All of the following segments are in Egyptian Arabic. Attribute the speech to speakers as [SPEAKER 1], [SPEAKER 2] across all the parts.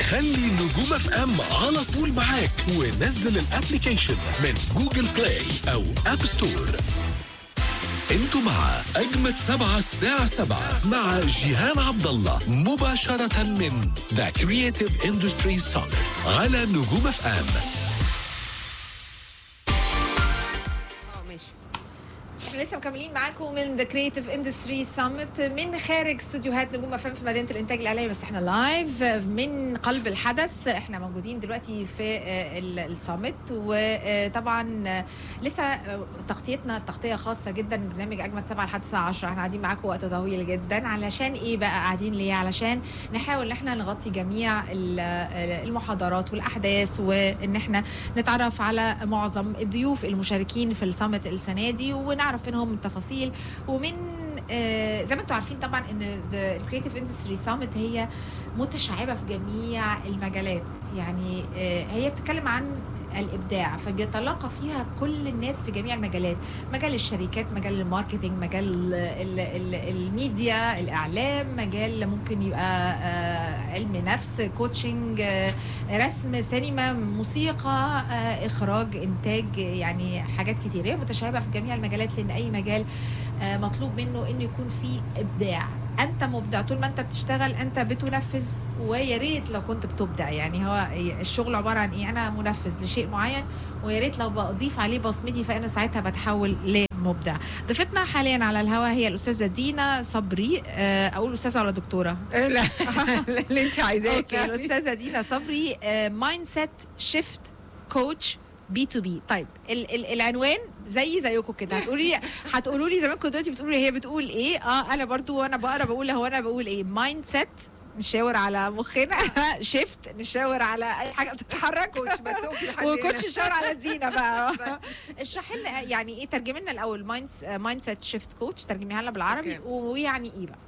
[SPEAKER 1] خلي نجوم اف ام على طول معاك ونزل الابليكيشن من جوجل بلاي او اب ستور انتوا مع اجمد سبعة الساعة سبعة مع جيهان عبد الله مباشرة من ذا كرييتيف اندستري Summit على نجوم اف ام
[SPEAKER 2] اه ماشي احنا لسه مكملين معاكم من ذا كريتيف اندستري سامت من خارج استوديوهات نجوم افلام في مدينه الانتاج الاعلامي بس احنا لايف من قلب الحدث احنا موجودين دلوقتي في آه، ال- السامت وطبعا آه، لسه آه، تغطيتنا تغطيه خاصه جدا من برنامج اجمد سبعه لحد الساعه 10 احنا قاعدين معاكم وقت طويل جدا علشان ايه بقى قاعدين ليه علشان نحاول ان احنا نغطي جميع ال- آه، المحاضرات والاحداث وان احنا نتعرف على معظم الضيوف المشاركين في السامت السنه دي ونعرف منهم التفاصيل ومن آه، زي ما انتم عارفين طبعا ان الكريتيف اندستري سامت هي متشعبه في جميع المجالات يعني آه، هي بتتكلم عن الابداع فبيتلاقى فيها كل الناس في جميع المجالات مجال الشركات مجال الماركتينج مجال ال ال الميديا الاعلام مجال ممكن يبقى آه، علم نفس كوتشنج آه، رسم سينما موسيقى آه، اخراج انتاج يعني حاجات كتير هي متشابهه في جميع المجالات لان اي مجال آه، مطلوب منه انه يكون فيه ابداع انت مبدع طول ما انت بتشتغل انت بتنفذ ويا ريت لو كنت بتبدع يعني هو الشغل عباره عن ايه انا منفذ لشيء معين ويا ريت لو بضيف عليه بصمتي فانا ساعتها بتحول لمبدع ضيفتنا حاليا على الهواء هي الاستاذه دينا صبري آه، اقول استاذه ولا دكتوره
[SPEAKER 3] لا لا، اللي انت عايزاه
[SPEAKER 2] اوكي
[SPEAKER 3] يعني.
[SPEAKER 2] الاستاذه دينا صبري مايند سيت شيفت كوتش بي تو بي طيب ال ال العنوان زي زيكم كده هتقولي هتقولوا لي زمان كنتوا دلوقتي بتقولوا هي بتقول ايه اه انا برضو وانا بقرا بقول هو انا بقول ايه مايند سيت نشاور على مخنا شيفت نشاور على اي حاجه بتتحرك
[SPEAKER 3] كوتش بس هو في حد
[SPEAKER 2] وكوتش
[SPEAKER 3] هنا.
[SPEAKER 2] نشاور على دينا بقى
[SPEAKER 3] بس.
[SPEAKER 2] اشرحي لنا يعني ايه ترجمي لنا الاول مايند مايند سيت شيفت كوتش ترجميها لنا بالعربي
[SPEAKER 3] أوكي.
[SPEAKER 2] ويعني ايه بقى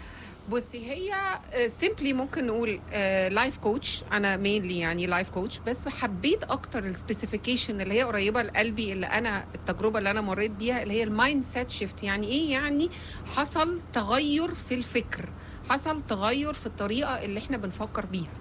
[SPEAKER 3] بصي هي سيمبلي ممكن نقول لايف كوتش انا مينلي يعني لايف كوتش بس حبيت اكتر السبيسيفيكيشن اللي هي قريبه لقلبي اللي انا التجربه اللي انا مريت بيها اللي هي المايند سيت شيفت يعني ايه يعني حصل تغير في الفكر حصل تغير في الطريقه اللي احنا بنفكر بيها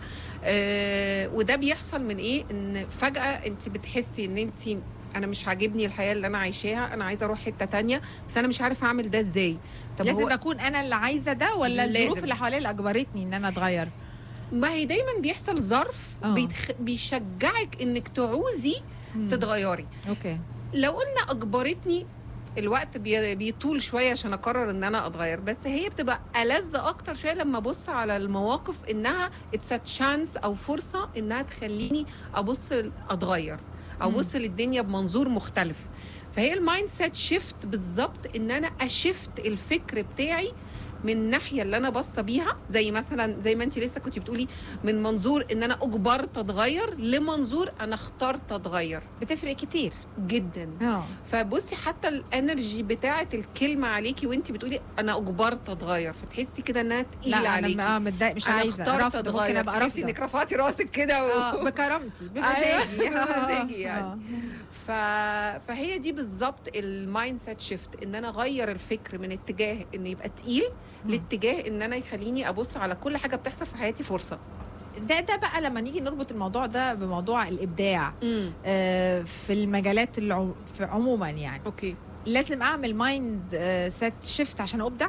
[SPEAKER 3] آه وده بيحصل من ايه ان فجاه انت بتحسي ان انت انا مش عاجبني الحياه اللي انا عايشاها انا عايزه اروح حته تانية بس انا مش عارف اعمل ده ازاي طب
[SPEAKER 2] لازم
[SPEAKER 3] هو
[SPEAKER 2] اكون انا اللي عايزه ده ولا
[SPEAKER 3] لازم.
[SPEAKER 2] الظروف اللي حواليا اللي اجبرتني ان انا اتغير
[SPEAKER 3] ما هي دايما بيحصل ظرف
[SPEAKER 2] آه.
[SPEAKER 3] بيتخ... بيشجعك انك تعوزي تتغيري
[SPEAKER 2] اوكي
[SPEAKER 3] لو قلنا اجبرتني الوقت بي... بيطول شويه عشان اقرر ان انا اتغير بس هي بتبقى ألذ اكتر شويه لما ابص على المواقف انها اتس تشانس او فرصه انها تخليني ابص اتغير او
[SPEAKER 2] مم.
[SPEAKER 3] ابص للدنيا بمنظور مختلف فهي المايند سيت شيفت بالظبط ان انا اشفت الفكر بتاعي من الناحيه اللي انا باصه بيها زي مثلا زي ما انت لسه كنت بتقولي من منظور ان انا اجبرت اتغير لمنظور انا اخترت اتغير
[SPEAKER 2] بتفرق كتير
[SPEAKER 3] جدا
[SPEAKER 2] اه
[SPEAKER 3] فبصي حتى الانرجي بتاعه الكلمه عليكي وانت بتقولي انا اجبرت اتغير فتحسي كده انها تقيله
[SPEAKER 2] لا انا
[SPEAKER 3] عليكي
[SPEAKER 2] م- آه، متضايق مش
[SPEAKER 3] أنا
[SPEAKER 2] عايزه
[SPEAKER 3] اخترت
[SPEAKER 2] رافضه ممكن
[SPEAKER 3] اتغير
[SPEAKER 2] ابقى
[SPEAKER 3] تحسي
[SPEAKER 2] رافضه
[SPEAKER 3] انك رفعتي راسك كده و...
[SPEAKER 2] اه بكرامتي بمزاجي
[SPEAKER 3] أيوة، بمزاجي يعني.
[SPEAKER 2] آه.
[SPEAKER 3] ف... فهي دي بالظبط المايند سيت شيفت ان انا اغير الفكر من اتجاه ان يبقى تقيل
[SPEAKER 2] مم.
[SPEAKER 3] لاتجاه ان انا يخليني ابص على كل حاجه بتحصل في حياتي فرصه
[SPEAKER 2] ده ده بقى لما نيجي نربط الموضوع ده بموضوع الابداع آه، في المجالات العم... في عموما يعني
[SPEAKER 3] اوكي
[SPEAKER 2] لازم اعمل مايند سيت شيفت عشان ابدع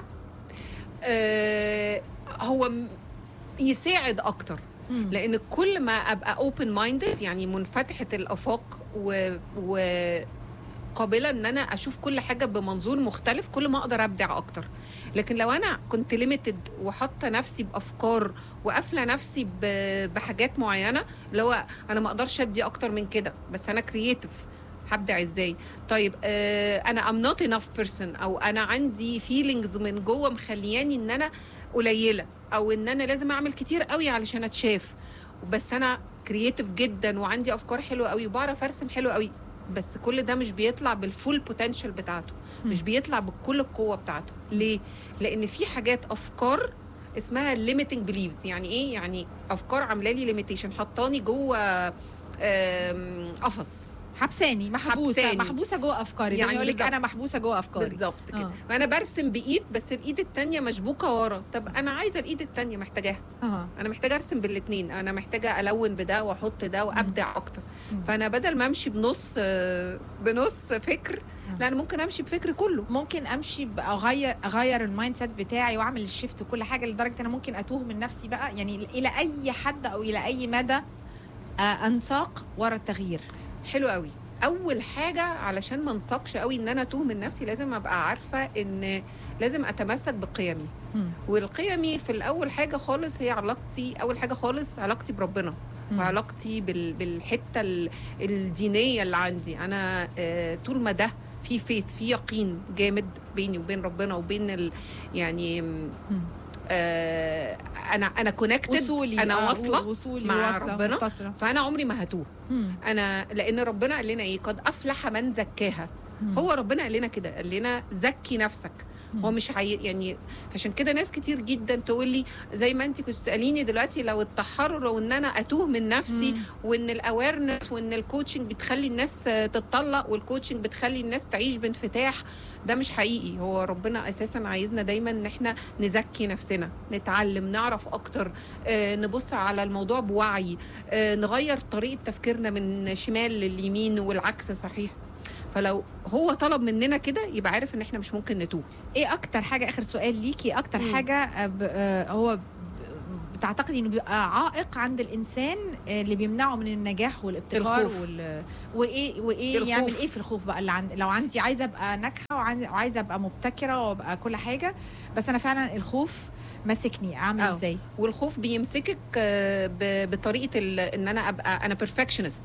[SPEAKER 3] آه هو م- يساعد اكتر لان كل ما ابقى اوبن مايندد يعني منفتحه الافاق و, و قابله ان انا اشوف كل حاجه بمنظور مختلف كل ما اقدر ابدع اكتر لكن لو انا كنت ليميتد وحاطه نفسي بافكار وقافله نفسي ب- بحاجات معينه اللي هو انا ما اقدرش ادي اكتر من كده بس انا كرييتيف هبدع ازاي طيب آه انا ام نوت انف بيرسون او انا عندي فيلينجز من جوه مخلياني ان انا قليله او ان انا لازم اعمل كتير قوي علشان اتشاف بس انا كرييتيف جدا وعندي افكار حلوه قوي وبعرف ارسم حلو قوي بس كل ده مش بيطلع بالفول بوتنشال بتاعته مش بيطلع بكل القوه بتاعته ليه لان في حاجات افكار اسمها limiting beliefs يعني ايه يعني افكار عامله لي limitation حطاني جوه آم، قفص
[SPEAKER 2] حبساني محبوسه
[SPEAKER 3] حبساني.
[SPEAKER 2] محبوسه جوه افكاري يعني
[SPEAKER 3] يعني
[SPEAKER 2] يقول لك
[SPEAKER 3] بالظبط.
[SPEAKER 2] انا محبوسه جوه افكاري
[SPEAKER 3] بالظبط كده
[SPEAKER 2] آه.
[SPEAKER 3] فانا برسم بايد بس الايد التانية مشبوكه ورا طب انا عايزه الايد التانية محتاجاها
[SPEAKER 2] اه
[SPEAKER 3] انا محتاجه ارسم بالاثنين انا محتاجه الون بده واحط ده وابدع اكتر
[SPEAKER 2] مم.
[SPEAKER 3] فانا بدل ما امشي بنص آه، بنص فكر
[SPEAKER 2] مم.
[SPEAKER 3] لا انا ممكن امشي بفكر كله
[SPEAKER 2] ممكن امشي ب- اغير اغير المايند سيت بتاعي واعمل الشيفت وكل حاجه لدرجه انا ممكن اتوه من نفسي بقى يعني الى اي حد او الى اي مدى آه، انساق ورا التغيير
[SPEAKER 3] حلو قوي اول حاجه علشان ما انساقش قوي ان انا اتوه من نفسي لازم ابقى عارفه ان لازم اتمسك بقيمي والقيمي في الاول حاجه خالص هي علاقتي اول حاجه خالص علاقتي بربنا
[SPEAKER 2] مم.
[SPEAKER 3] وعلاقتي بال- بالحته ال- الدينيه اللي عندي انا آه، طول ما ده في فيث في يقين جامد بيني وبين ربنا وبين ال يعني
[SPEAKER 2] مم.
[SPEAKER 3] آه انا انا كونكتد
[SPEAKER 2] وصولي
[SPEAKER 3] انا
[SPEAKER 2] آه،
[SPEAKER 3] واصله
[SPEAKER 2] وصولي
[SPEAKER 3] مع
[SPEAKER 2] واصلة،
[SPEAKER 3] ربنا.
[SPEAKER 2] متصلة.
[SPEAKER 3] فانا عمري ما هتوه
[SPEAKER 2] مم.
[SPEAKER 3] انا لان ربنا قال لنا ايه قد افلح من زكاها
[SPEAKER 2] مم.
[SPEAKER 3] هو ربنا قال لنا كده قال لنا زكي نفسك
[SPEAKER 2] مم.
[SPEAKER 3] هو مش حي... يعني عشان كده ناس كتير جدا تقول لي زي ما انت كنت بتساليني دلوقتي لو التحرر وان انا اتوه من نفسي
[SPEAKER 2] مم.
[SPEAKER 3] وان الاويرنس وان الكوتشنج بتخلي الناس آه، تتطلق والكوتشنج بتخلي الناس تعيش بانفتاح ده مش حقيقي هو ربنا اساسا عايزنا دايما ان احنا نزكي نفسنا نتعلم نعرف اكتر آه، نبص على الموضوع بوعي آه، نغير طريقه تفكيرنا من شمال لليمين والعكس صحيح فلو هو طلب مننا كده يبقى عارف ان احنا مش ممكن نتوه
[SPEAKER 2] ايه اكتر حاجه اخر سؤال ليكي اكتر
[SPEAKER 3] مم.
[SPEAKER 2] حاجه آه، ب- آه، هو ب- بتعتقدي انه بيبقى عائق عند الانسان آه، اللي بيمنعه من النجاح والابتكار
[SPEAKER 3] الخوف.
[SPEAKER 2] وال... وايه وايه
[SPEAKER 3] الخوف.
[SPEAKER 2] يعمل ايه في الخوف بقى اللي عند... لو عندي عايزه ابقى ناجحه وعن- وعايزه ابقى مبتكره وابقى كل حاجه بس انا فعلا الخوف ماسكني اعمل
[SPEAKER 3] أو.
[SPEAKER 2] ازاي
[SPEAKER 3] والخوف بيمسكك آه، ب- بطريقه ال- ان انا ابقى انا بيرفكشنست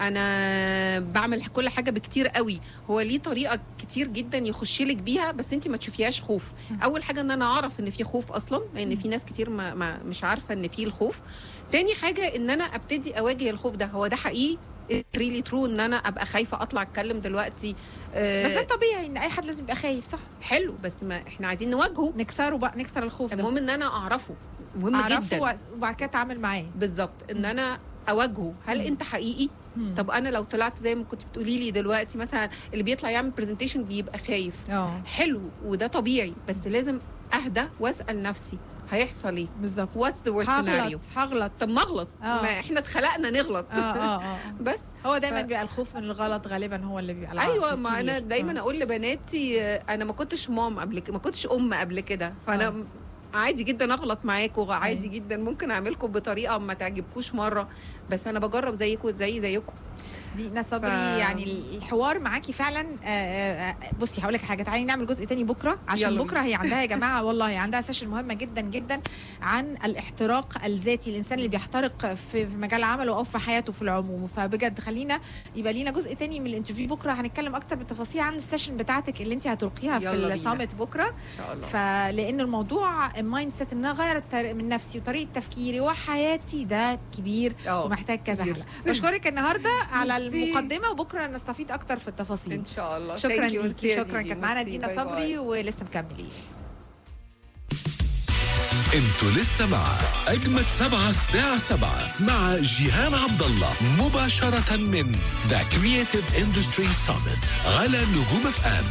[SPEAKER 3] انا بعمل كل حاجه بكتير قوي هو ليه طريقه كتير جدا يخش لك بيها بس انت ما تشوفيهاش خوف
[SPEAKER 2] مم.
[SPEAKER 3] اول حاجه ان انا اعرف ان في خوف اصلا لان في ناس كتير ما, ما مش عارفه ان في الخوف تاني حاجه ان انا ابتدي اواجه الخوف ده هو ده حقيقي ريلي ترو ان انا ابقى خايفه اطلع اتكلم دلوقتي آه،
[SPEAKER 2] بس ده طبيعي ان اي حد لازم يبقى خايف صح
[SPEAKER 3] حلو بس ما احنا عايزين نواجهه
[SPEAKER 2] نكسره بقى نكسر الخوف ده
[SPEAKER 3] المهم ان انا اعرفه مهم
[SPEAKER 2] اعرفه
[SPEAKER 3] جدا
[SPEAKER 2] و- وبعد كده اتعامل معاه
[SPEAKER 3] بالظبط ان انا اواجهه هل
[SPEAKER 2] مم.
[SPEAKER 3] انت حقيقي
[SPEAKER 2] مم.
[SPEAKER 3] طب انا لو طلعت زي ما كنت بتقولي لي دلوقتي مثلا اللي بيطلع يعمل برزنتيشن بيبقى خايف
[SPEAKER 2] اه
[SPEAKER 3] حلو وده طبيعي بس لازم اهدى واسال نفسي هيحصل ايه
[SPEAKER 2] بالظبط
[SPEAKER 3] واتس ذا ورست سيناريو
[SPEAKER 2] هغلط هغلط
[SPEAKER 3] طب ما اغلط
[SPEAKER 2] آه.
[SPEAKER 3] ما احنا اتخلقنا نغلط
[SPEAKER 2] اه اه اه
[SPEAKER 3] بس
[SPEAKER 2] هو دايما
[SPEAKER 3] ف-
[SPEAKER 2] بيبقى الخوف من الغلط غالبا هو اللي بيبقى العائق
[SPEAKER 3] ايوه ما انا
[SPEAKER 2] الكبير.
[SPEAKER 3] دايما
[SPEAKER 2] آه.
[SPEAKER 3] اقول لبناتي آه، انا ما كنتش مام قبل كده ما كنتش ام قبل كده فانا
[SPEAKER 2] آه.
[SPEAKER 3] عادي جدا اغلط معاكم عادي
[SPEAKER 2] أيوة.
[SPEAKER 3] جدا ممكن اعملكم بطريقه ما تعجبكوش مره بس انا بجرب زيكم زي زيكم
[SPEAKER 2] دينا صبري
[SPEAKER 3] ف-
[SPEAKER 2] يعني الحوار معاكي فعلا آه، آه، آه، بسي هقول لك حاجه تعالي نعمل جزء تاني بكره عشان
[SPEAKER 3] يلا
[SPEAKER 2] بكره هي عندها يا جماعه والله هي عندها سيشن مهمه جدا جدا عن الاحتراق الذاتي الانسان اللي بيحترق في في مجال عمله او في حياته في العموم فبجد خلينا يبقى لينا جزء تاني من الانترفيو بكره هنتكلم اكتر بالتفاصيل عن السيشن بتاعتك اللي انت هتلقيها في
[SPEAKER 3] يلا بينا.
[SPEAKER 2] السامت بكره
[SPEAKER 3] ان شاء الله
[SPEAKER 2] فلان الموضوع المايند سيت ان انا اغير التر- من نفسي وطريقه تفكيري وحياتي ده كبير
[SPEAKER 3] اه
[SPEAKER 2] ومحتاج كذا
[SPEAKER 3] كبير.
[SPEAKER 2] حلقه بشكرك النهارده على
[SPEAKER 3] ميرسي.
[SPEAKER 2] المقدمه وبكره نستفيد اكتر في التفاصيل
[SPEAKER 3] ان شاء الله
[SPEAKER 2] شكرا
[SPEAKER 3] Thank you. ميرسي
[SPEAKER 2] ليكي
[SPEAKER 3] يا
[SPEAKER 2] شكرا
[SPEAKER 3] زيزي.
[SPEAKER 2] كانت معانا
[SPEAKER 3] ميرسي.
[SPEAKER 2] دينا
[SPEAKER 3] باي
[SPEAKER 2] صبري
[SPEAKER 3] باي.
[SPEAKER 2] ولسه مكملين
[SPEAKER 1] انتوا لسه مع اجمد سبعة الساعة سبعة مع جيهان عبد الله مباشرة من ذا كرييتيف اندستري Summit على نجوم اف ام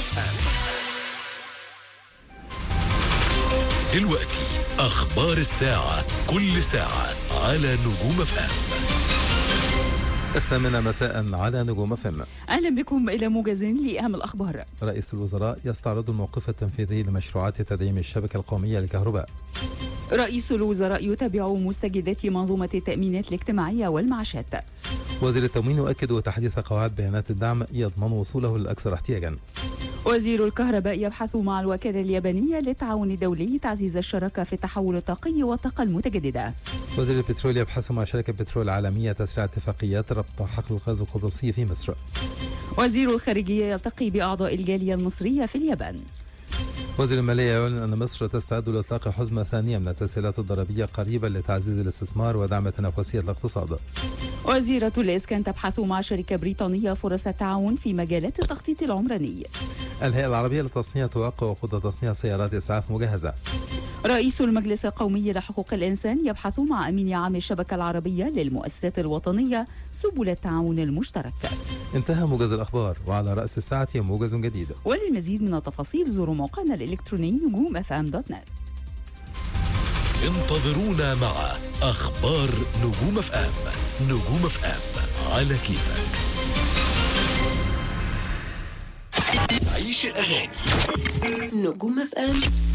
[SPEAKER 1] دلوقتي اخبار الساعة كل ساعة على نجوم اف ام
[SPEAKER 4] الثامنة مساء على نجوم فم
[SPEAKER 5] أهلا بكم إلى موجز لأهم الأخبار
[SPEAKER 4] رئيس الوزراء يستعرض الموقف التنفيذي لمشروعات تدعيم الشبكة القومية للكهرباء
[SPEAKER 5] رئيس الوزراء يتابع مستجدات منظومة التأمينات الاجتماعية والمعاشات
[SPEAKER 4] وزير التموين يؤكد تحديث قواعد بيانات الدعم يضمن وصوله للأكثر احتياجا
[SPEAKER 5] وزير الكهرباء يبحث مع الوكالة اليابانية للتعاون الدولي تعزيز الشراكة في التحول الطاقي والطاقة المتجددة
[SPEAKER 4] وزير البترول يبحث مع شركة بترول عالمية تسريع اتفاقيات ربط حقل الغاز القبرصي في مصر
[SPEAKER 5] وزير الخارجية يلتقي بأعضاء الجالية المصرية في اليابان
[SPEAKER 4] وزير المالية يعلن أن مصر تستعد لإطلاق حزمة ثانية من التسهيلات الضريبية قريبا لتعزيز الاستثمار ودعم تنافسية الاقتصاد
[SPEAKER 5] وزيرة الإسكان تبحث مع شركة بريطانية فرص التعاون في مجالات التخطيط العمراني
[SPEAKER 4] الهيئة العربية للتصنيع توقع وقود تصنيع سيارات إسعاف مجهزة
[SPEAKER 5] رئيس المجلس القومي لحقوق الإنسان يبحث مع أمين عام الشبكة العربية للمؤسسات الوطنية سبل التعاون المشترك
[SPEAKER 4] انتهى موجز الأخبار وعلى رأس الساعة موجز جديد
[SPEAKER 5] وللمزيد من التفاصيل زوروا موقعنا الإلكتروني نجوم اف ام دوت نت
[SPEAKER 1] انتظرونا مع أخبار نجوم اف ام نجوم اف ام على كيفك عيش الأغاني
[SPEAKER 6] نجوم اف ام